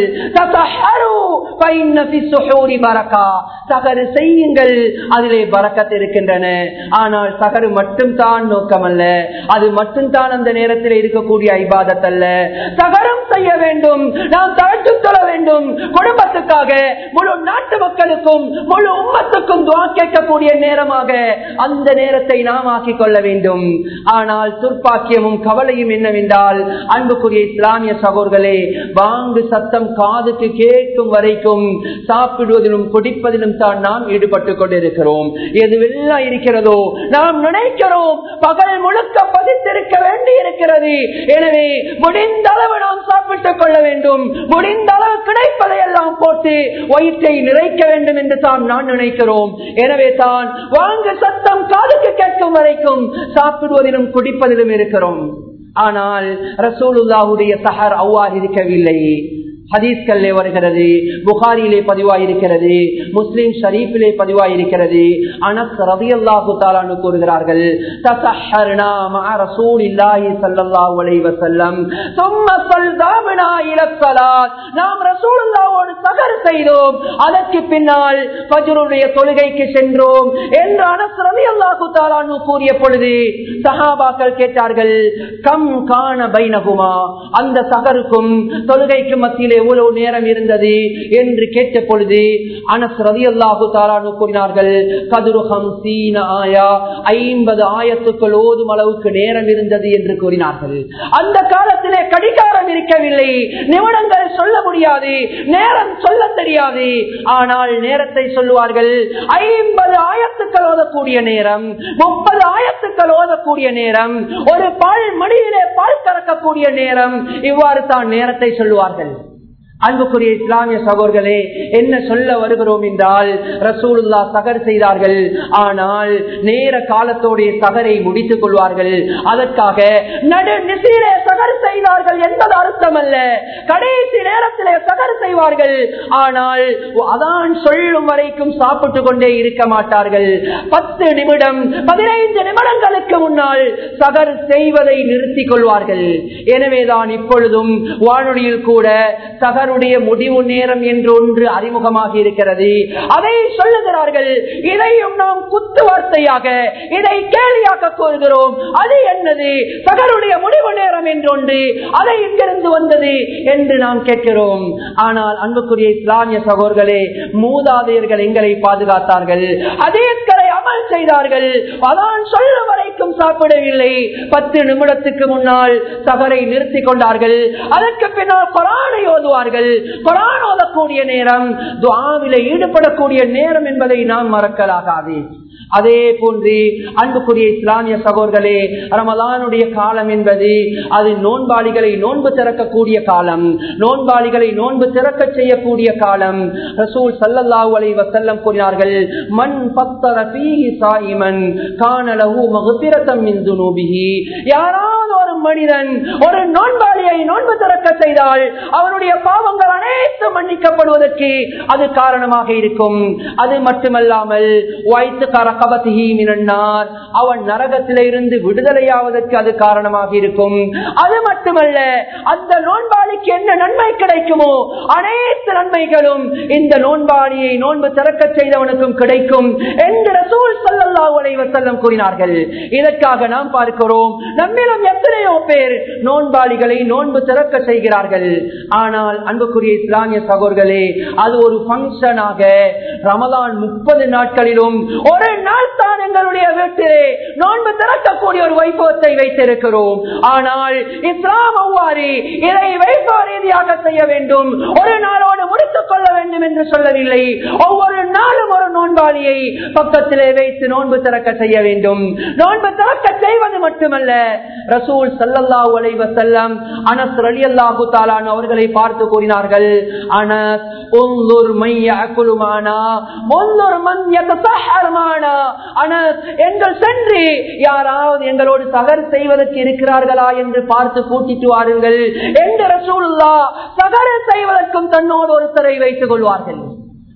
தஸஹரு ஃபைன்ன ஃபி ஸுஹூரி பரக்கா சகரு செய்யுங்கள் அதிலே பரக்கத் இருக்கின்றன ஆனால் சகரு மட்டும் தான் நோக்கம் அல்ல அது மட்டும் தான் அந்த நேரத்தில் இருக்கக்கூடிய ஐபாதத் அல்ல சகரம் செய்ய வேண்டும் நாம் தழைத்து தொழ வேண்டும் குடும்பத்துக்காக முழு நாட்டு மக்களுக்கும் முழு உம்மத்துக்கும் துவா கேட்கக்கூடிய நேரமாக அந்த நேரத்தை நாம் ஆக்கிக் கொள்ள வேண்டும் ஆனால் துர்ப்பாக்கியமும் கவலையும் என்னவென்றால் அன்புக்குரிய இஸ்லாமிய சகோர்களே வாங்கு சத்தம் காதுக்கு கேட்கும் வரைக்கும் சாப்பிடுவதிலும் குடிப்பதிலும் தான் நாம் ஈடுபட்டுக் கொண்டிருக்கிறோம் எதுவெல்லாம் இருக்கிறதோ நாம் நினைக்கிறோம் பகல் முழுக்க பதித்திருக்க வேண்டி இருக்கிறது எனவே முடிந்த அளவு நாம் சாப்பிட்டுக் கொள்ள வேண்டும் முடிந்த அளவு கிடைப்பதை எல்லாம் போட்டு வயிற்றை நிறைக்க வேண்டும் என்று தான் நான் நினைக்கிறோம் எனவே தான் வாங்க சத்தம் காதுக்கு கேட்கும் வரைக்கும் சாப்பிடுவதிலும் குடிப்பதிலும் இருக்கிறோம் ஆனால் ரசூலுல்லாஹுடைய சஹர் அவ்வாறு இருக்கவில்லை ஹதீஸ்கள்லே வருகிறது புகாரியிலே பதிவாயிருக்கிறது முஸ்லிம் ஷரீஃபிலே பதிவாயிருக்கிறது அனஸ் ரதியல்லாஹு தாலான்னு கூறுகிறார்கள் தஸஹர்னா மஅ ரசூலில்லாஹி ஸல்லல்லாஹு அலைஹி வஸல்லம் ثم صلىنا الى الصلاه நாம் ரசூலுல்லாஹ்வோடு சகர் செய்தோம் அதற்கு பின்னால் ஃபஜ்ருடைய தொழுகைக்கு சென்றோம் என்று அனஸ் ரலியல்லாஹு தஆலானு கூறிய பொழுது சஹாபாக்கள் கேட்டார்கள் கம் கான பைனகுமா அந்த சகருக்கும் தொழுகைக்கும் மத்தியிலே எவ்வளவு நேரம் இருந்தது என்று கேட்ட பொழுது அனஸ் ரலியல்லாஹு தஆலானு கூறினார்கள் கதுருகம் சீன ஆயா ஐம்பது ஆயத்துக்கள் ஓதும் அளவுக்கு நேரம் இருந்தது என்று கூறினார்கள் அந்த காலத்திலே கடிகாரம் இருக்கவில்லை நிமிடங்கள் சொல்ல முடியாது நேரம் சொல்ல தெரியாது ஆனால் நேரத்தை சொல்லுவார்கள் ஐம்பது ஆயத்துக்கள் ஓதக்கூடிய நேரம் முப்பது ஆயத்துக்கள் ஓதக்கூடிய நேரம் ஒரு பால் மடியிலே பால் கறக்கக்கூடிய நேரம் இவ்வாறு தான் நேரத்தை சொல்லுவார்கள் அன்புக்குரிய இஸ்லாமிய சகோர்களே என்ன சொல்ல வருகிறோம் என்றால் ரசூலுல்லா சகர் செய்தார்கள் ஆனால் நேர காலத்தோடைய சகரை முடித்துக் கொள்வார்கள் அதற்காக நடு நிசையிலே சகர் செய்தார்கள் என்பது அர்த்தம் அல்ல கடைசி நேரத்திலே சகர் செய்வார்கள் ஆனால் அதான் சொல்லும் வரைக்கும் சாப்பிட்டு கொண்டே இருக்க மாட்டார்கள் பத்து நிமிடம் பதினைந்து நிமிடங்களுக்கு முன்னால் சகர் செய்வதை நிறுத்திக் கொள்வார்கள் எனவேதான் இப்பொழுதும் வானொலியில் கூட சகர் அவருடைய முடிவு நேரம் என்று ஒன்று அறிமுகமாக இருக்கிறது அதை சொல்லுகிறார்கள் இதையும் நாம் குத்து வார்த்தையாக இதை கேலியாக்க கூறுகிறோம் அது என்னது சகருடைய முடிவு நேரம் என்றொன்று அதை இங்கிருந்து வந்தது என்று நாம் கேட்கிறோம் ஆனால் அன்புக்குரிய இஸ்லாமிய சகோர்களே மூதாதையர்கள் எங்களை பாதுகாத்தார்கள் அதேக்களை அமல் செய்தார்கள் அதான் சொல்ல வரைக்கும் சாப்பிடவில்லை பத்து நிமிடத்துக்கு முன்னால் சகரை நிறுத்திக் கொண்டார்கள் அதற்கு பின்னால் பரானை ஓதுவார்கள் குரான் ஓதக்கூடிய நேரம் துவாவில ஈடுபடக்கூடிய நேரம் என்பதை நாம் மறக்கலாகாது அதே போன்று அன்புக்குரிய இஸ்லாமிய சகோர்களே ரமலானுடைய காலம் என்பது அது நோன்பாளிகளை நோன்பு திறக்கக்கூடிய காலம் நோன்பாளிகளை நோன்பு திறக்க செய்யக்கூடிய காலம் ரசூல் சல்லல்லாஹு அலைஹி வஸல்லம் கூறினார்கள் மன் ஃபத்தர ஃபீஹி சாயிமன் கான லஹு மக்ஃபிரத்தம் மின் துனூபிஹி யாராவது ஒரு மனிதன் ஒரு நோன்பாளியை நோன்பு திறக்க செய்தால் அவருடைய பாவங்கள் அனைத்தும் மன்னிக்கப்படுவதற்கு அது காரணமாக இருக்கும் அது மட்டுமல்லாமல் வைத்து கரகபத்திஹி மினன்னார் அவன் நரகத்தில இருந்து விடுதலையாவதற்கு அது காரணமாக இருக்கும் அது மட்டுமல்ல அந்த நோன்பாளிக்கு என்ன நன்மை கிடைக்குமோ அனைத்து நன்மைகளும் இந்த நோன்பாளியை நோன்பு திறக்க செய்தவனுக்கும் கிடைக்கும் என்று ரசூல் ஸல்லல்லாஹு அலைஹி வஸல்லம் கூறினார்கள் இதற்காக நாம் பார்க்கிறோம் நம்மிலும் எத்தனையோ பேர் நோன்பாளிகளை நோன்பு திறக்க செய்கிறார்கள் ஆனால் அன்புக்குரிய இஸ்லாமிய சகோர்களே அது ஒரு பங்கனாக ரமலான் முப்பது நாட்களிலும் ஒரு நாள் தான் எங்களுடைய வீட்டிலே நோன்பு திறக்கக்கூடிய ஒரு வைபவத்தை வைத்திருக்கிறோம் ஆனால் இஸ்லாம் அவ்வாறு இதை வைபவ ரீதியாக செய்ய வேண்டும் ஒரு நாளோடு முடித்துக் கொள்ள வேண்டும் என்று சொல்லவில்லை ஒவ்வொரு நாளும் ஒரு நோன்பாளியை பக்கத்திலே வைத்து நோன்பு திறக்க செய்ய வேண்டும் நோன்பு திறக்க செய்வது மட்டுமல்ல ரசூல் சல்லல்லாஹு அலைஹி வஸல்லம் அனஸ் ரலியல்லாஹு தஆலான் அவர்களை பார்த்து கூறினார்கள் அனஸ் உன்துர் மை யாக்குலு மானா உன்துர் மன் யதஸஹர் மானா அனஸ் எங்கள் சென்று யாராவது எங்களோடு சகர் செய்வதற்கு இருக்கிறார்களா என்று பார்த்து கூட்டிட்டு வாருங்கள் என்று ரசூலுல்லாஹ் சகர் செய்வதற்கும் தன்னோடு ஒருத்தரை வைத்துக் கொள்வார்கள்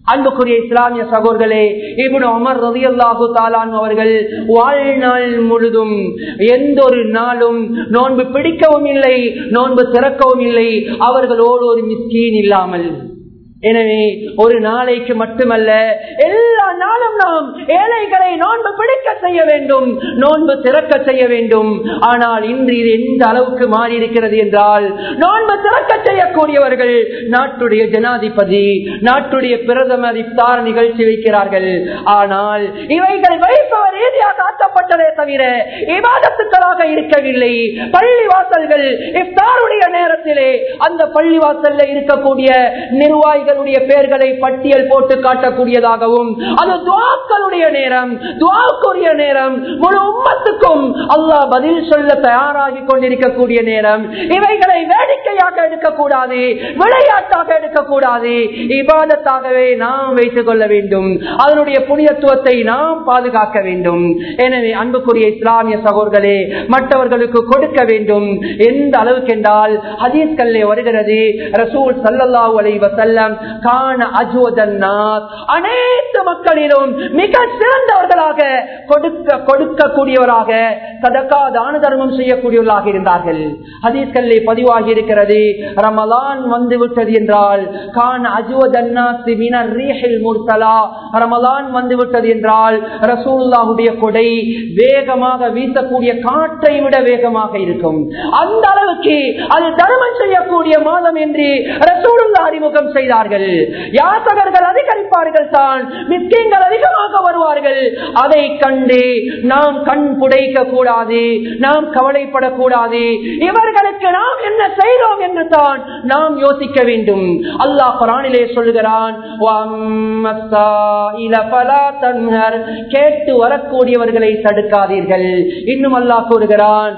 அன்புக்குரிய இஸ்லாமிய சகோதரர்களே இவனு அமர் ரதியல்லாஹு தாலான் அவர்கள் வாழ்நாள் முழுதும் எந்த ஒரு நாளும் நோன்பு பிடிக்கவும் இல்லை நோன்பு திறக்கவும் இல்லை அவர்களோடு ஒரு மிஸ்கீன் இல்லாமல் எனவே ஒரு நாளைக்கு மட்டுமல்ல எல்லா நாளும் நாம் ஏழைகளை நோன்பு பிடிக்க செய்ய வேண்டும் நோன்பு திறக்க செய்ய வேண்டும் ஆனால் இன்று இது எந்த அளவுக்கு மாறி இருக்கிறது என்றால் நோன்பு திறக்க செய்யக்கூடியவர்கள் நாட்டுடைய ஜனாதிபதி நாட்டுடைய பிரதமர் இஃப்தார் நிகழ்ச்சி வைக்கிறார்கள் ஆனால் இவைகள் வைப்பவர் ரீதியாக ஆக்கப்பட்டதே தவிர இவாதத்துக்களாக இருக்கவில்லை பள்ளி வாசல்கள் இஃப்தாருடைய நேரத்திலே அந்த பள்ளி வாசல்ல இருக்கக்கூடிய நிர்வாகிகளுடைய பெயர்களை பட்டியல் போட்டு காட்டக்கூடியதாகவும் அது துவாக்களுடைய நேரம் துவாக்குரிய நேரம் முழு உம்மத்துக்கும் அல்லாஹ் பதில் சொல்ல தயாராகி கொண்டிருக்கக்கூடிய நேரம் இவைகளை வேடிக்கையாக எடுக்கக்கூடாது விளையாட்டாக எடுக்கக்கூடாது இபாதத்தாகவே நாம் வைத்துக் கொள்ள வேண்டும் அதனுடைய புனிதத்துவத்தை நாம் பாதுகாக்க வேண்டும் எனவே அன்புக்குரிய இஸ்லாமிய சகோதரர்களே மற்றவர்களுக்கு கொடுக்க வேண்டும் எந்த அளவுக்கு என்றால் ஹதீஸ்கல்லே வருகிறது ரசூல் சல்லல்லாஹு அலைஹி வஸல்லம் கான அஜ்வதன்னாஸ் அனைத்து மக்களிலும் மிக சிறந்தவர்களாக கொடுக்க கொடுக்கக்கூடியவராக சதக்கா தான தர்மம் செய்யக்கூடியவர்களாக இருந்தார்கள் ஹதீஸ்கல்லே பதிவாகி இருக்கிறது ரமலான் வந்து விட்டது என்றால் கான அஜ்வதன்னாஸ் மினர் ரீஹில் முர்சலா ரமலான் வந்து விட்டது என்றால் ரசூலுல்லாஹுடைய கொடை வேகமாக வீசக்கூடிய காற்றை விட வேகமாக இருக்கும் அந்த அளவுக்கு அது தர்மம் செய்யக்கூடிய மாதம் என்று ரசூலுல்லா அறிமுகம் செய்தார்கள் யாசகர்கள் அதிகரிப்பார்கள் தான் மிஸ்கிங்கள் அதிகமாக வருவார்கள் அதை கண்டு நாம் கண் புடைக்க கூடாது நாம் கவலைப்படக்கூடாது இவர்களுக்கு நாம் என்ன செய்தோம் என்று தான் நாம் யோசிக்க வேண்டும் அல்லாஹ் குரானிலே சொல்லுகிறான் கேட்டு வரக்கூடியவர்களை தடுக்காதீர்கள் இன்னும் அல்லாஹ் கூறுகிறான்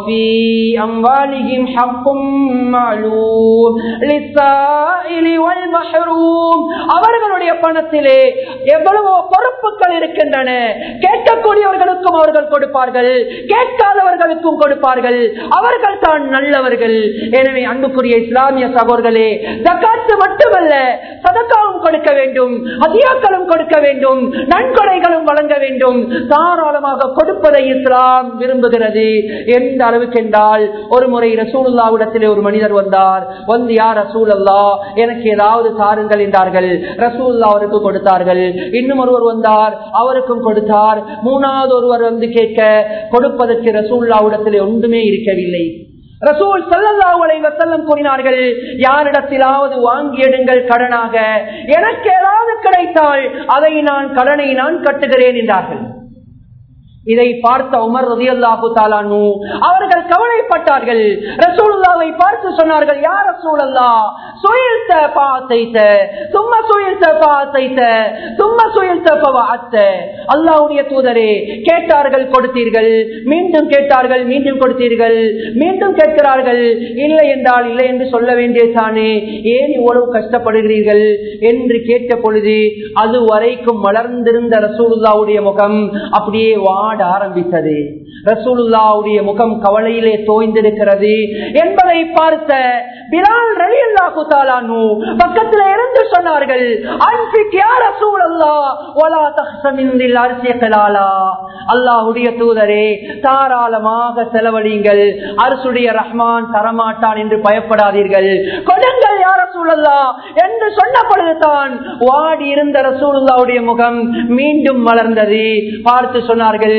அவர்களுடைய பணத்திலே எவ்வளவோ பொறுப்புகள் இருக்கின்றன கேட்கக்கூடியவர்களுக்கும் அவர்கள் கொடுப்பார்கள் கேட்காதவர்களுக்கும் கொடுப்பார்கள் அவர்கள் தான் நல்லவர்கள் எனவே அன்புக்குரிய இஸ்லாமிய சகோதர்களே ஜக்காத்து மட்டுமல்ல சதக்காவும் கொடுக்க வேண்டும் அதியாக்களும் கொடுக்க வேண்டும் நன்கொடைகளும் வழங்க வேண்டும் தாராளமாக கொடுப்பதை இஸ்லாம் விரும்புகிறது எந்த அளவுக்கு என்றால் ஒரு முறை ரசூலுல்லாவிடத்திலே ஒரு மனிதர் வந்தார் வந்து யார் ரசூல் அல்லா எனக்கு ஏதாவது தாருங்கள் என்றார்கள் ரசூல்லா அவருக்கு கொடுத்தார்கள் இன்னும் ஒருவர் வந்தார் அவருக்கும் கொடுத்தார் மூணாவது ஒருவர் வந்து கேட்க கொடுப்பதற்கு ரசூல்லாவிடத்திலே ஒன்றுமே இருக்கவில்லை ரசூல் சல்லல்லாஹு அலைஹி வஸல்லம் கூறினார்கள் யாரிடத்திலாவது வாங்கி எடுங்கள் கடனாக எனக்கு ஏதாவது கிடைத்தால் அதை நான் கடனை நான் கட்டுகிறேன் என்றார்கள் இதை பார்த்த உமர் ரதியல்லாஹு தாலானு அவர்கள் கவலைப்பட்டார்கள் ரசூலுல்லாவை பார்த்து சொன்னார்கள் யார் ரசூலல்லா சுயில்த பாத்தைத்த சும்மா சுயில்த பாத்தைத்த சும்மா சுயில்த பவாத்த அல்லாஹ்வுடைய தூதரே கேட்டார்கள் கொடுத்தீர்கள் மீண்டும் கேட்டார்கள் மீண்டும் கொடுத்தீர்கள் மீண்டும் கேட்கிறார்கள் இல்லை என்றால் இல்லை என்று சொல்ல வேண்டியதானே ஏன் இவ்வளவு கஷ்டப்படுகிறீர்கள் என்று கேட்ட பொழுது அது வரைக்கும் மலர்ந்திருந்த ரசூலுல்லாவுடைய முகம் அப்படியே வாட ஆரம்பித்தது ரசூலுல்லாவுடைய முகம் கவலையிலே தோய்ந்திருக்கிறது என்பதை பார்த்த பிலால் ரவி அல்லாஹு தாலானு பக்கத்தில் இருந்து சொன்னார்கள் அன்பிக் யார் ரசூலல்லா ஒலா தஹ்சமிந்தில் அரசியலாலா அல்லாஹுடைய தூதரே தாராளமாக செலவழிங்கள் அரசுடைய ரஹ்மான் தரமாட்டான் என்று பயப்படாதீர்கள் கொடுங்கள் யார் ரசூலல்லா என்று சொன்ன பொழுதுதான் வாடி இருந்த ரசூலுல்லாவுடைய முகம் மீண்டும் மலர்ந்தது பார்த்து சொன்னார்கள்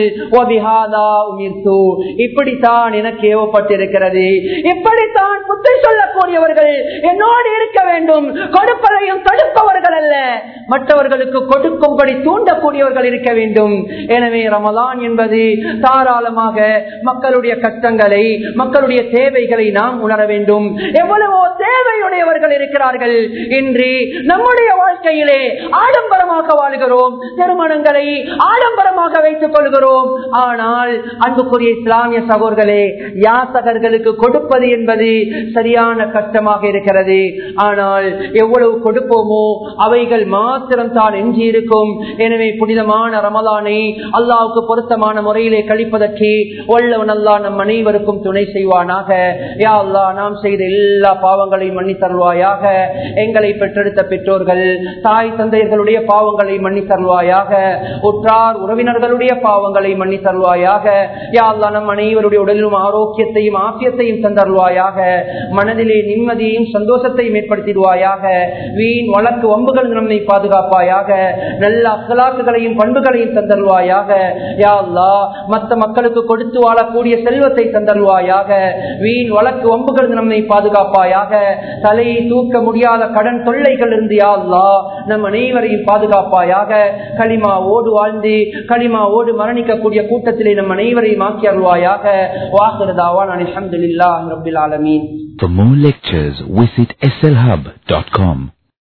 இப்படித்தான் எனக்கு ஏவப்பட்டிருக்கிறது இப்படித்தான் புத்தி சொல்லக்கூடியவர்கள் என்னோடு இருக்க வேண்டும் கொடுப்பதையும் தடுப்பவர்கள் அல்ல மற்றவர்களுக்கு கொடுக்கும்படி தூண்டக்கூடியவர்கள் இருக்க வேண்டும் எனவே ரமலான் என்பது தாராளமாக மக்களுடைய கஷ்டங்களை மக்களுடைய தேவைகளை நாம் உணர வேண்டும் எவ்வளவோ தேவையுடையவர்கள் இருக்கிறார்கள் இன்று நம்முடைய வாழ்க்கையிலே ஆடம்பரமாக வாழ்கிறோம் திருமணங்களை ஆடம்பரமாக வைத்துக் கொள்கிறோம் ஆனால் அன்புக்குரிய இஸ்லாமிய சகோதர்களே யாசகர்களுக்கு கொடுப்பது என்பது சரியான கஷ்டமாக இருக்கிறது ஆனால் எவ்வளவு கொடுப்போமோ அவைகள் மாறி மாத்திரம் தான் எஞ்சி இருக்கும் எனவே புனிதமான ரமலானை அல்லாவுக்கு பொருத்தமான முறையிலே கழிப்பதற்கு வல்லவன் அல்லா நம் அனைவருக்கும் துணை செய்வானாக யா அல்லா நாம் செய்த எல்லா பாவங்களையும் மன்னி தருவாயாக எங்களை பெற்றெடுத்த பெற்றோர்கள் தாய் தந்தையர்களுடைய பாவங்களை மன்னி தருவாயாக உற்றார் உறவினர்களுடைய பாவங்களை மன்னி தருவாயாக யா அல்லா நம் அனைவருடைய உடலிலும் ஆரோக்கியத்தையும் ஆசியத்தையும் தந்தருவாயாக மனதிலே நிம்மதியையும் சந்தோஷத்தையும் ஏற்படுத்திடுவாயாக வீண் வழக்கு வம்புகள் நம்மை பாதுகாப்பாயாக நல்ல அக்கலாக்குகளையும் பண்புகளையும் தந்தருவாயாக யா அல்லா மற்ற மக்களுக்கு கொடுத்து வாழக்கூடிய செல்வத்தை தந்தருவாயாக வீண் வழக்கு வம்புகள் நம்மை பாதுகாப்பாயாக தலையை தூக்க முடியாத கடன் தொல்லைகள் இருந்து யா அல்லா நம் அனைவரையும் பாதுகாப்பாயாக களிமாவோடு வாழ்ந்து களிமாவோடு மரணிக்கக்கூடிய கூட்டத்திலே நம் அனைவரையும் ஆக்கி அருள்வாயாக வாக்குறதாவான் அலமதுல்லா ரபில் ஆலமீன் For more lectures, visit slhub.com.